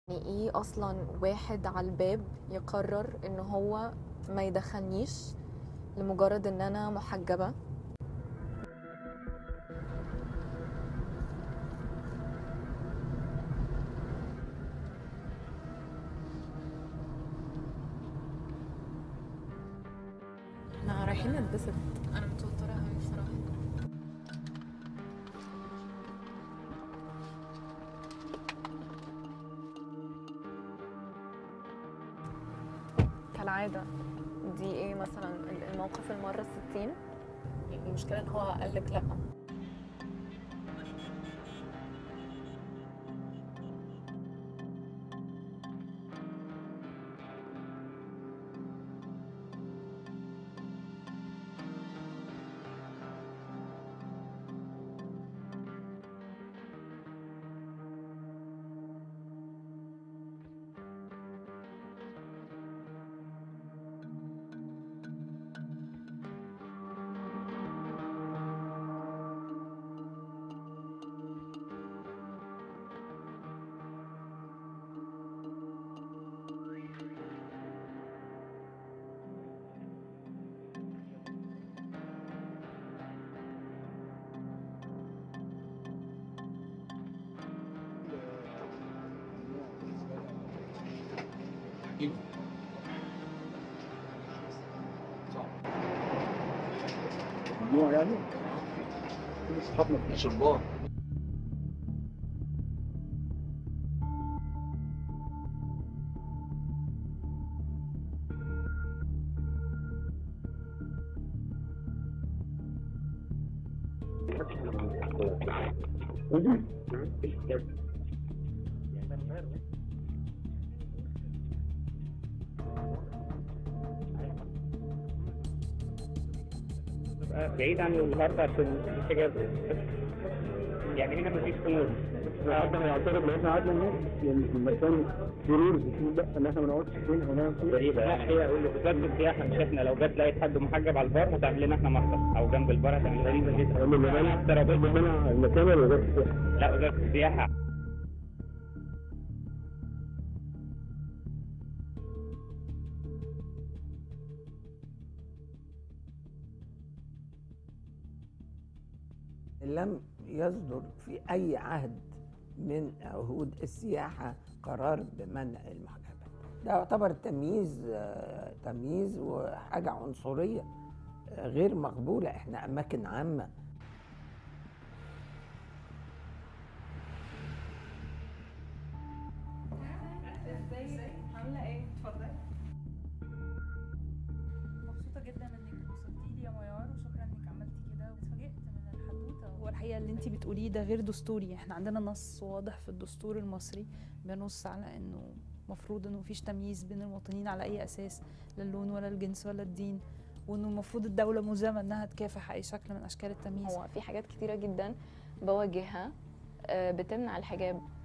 يعني ايه اصلا واحد على الباب يقرر ان هو ما يدخلنيش لمجرد ان انا محجبة احنا رايحين نتبسط انا متوترة قوي بصراحة كالعادة دي ايه مثلا الموقف المرة الستين المشكله ان هو قال لك لا ممنوع يعني كل اصحابنا في الشربات بعيد عن الغرب عشان الحجاب يعني هنا مفيش خمور حد ما يعترض لو احنا قعدنا هناك يعني في المكان ضروري لا ان احنا ما نقعدش فين او نعمل فين غريبة لا هي اقول لك وزارة السياحة مش احنا لو جت لقيت حد محجب على البار هتعمل لنا احنا محضر او جنب البار هتعمل غريبة جدا اللي منع ترابيزة اللي منع المكان ولا وزارة السياحة؟ لا وزارة السياحة لم يصدر في أي عهد من عهود السياحة قرار بمنع المحجبات ده يعتبر تمييز آه، تمييز وحاجة عنصرية آه، غير مقبولة احنا أماكن عامة مبسوطة جدا انك وصلتي لي يا ميار وشكرا انك عملتي كده واتفاجئت من الحدوتة هو الحقيقة اللي انت بتقوليه ده غير دستوري احنا عندنا نص واضح في الدستور المصري بنص على انه مفروض انه مفيش تمييز بين المواطنين على اي اساس لا اللون ولا الجنس ولا الدين وانه المفروض الدولة ملزمة انها تكافح اي شكل من اشكال التمييز هو في حاجات كتيرة جدا بواجهها آه، بتمنع الحجاب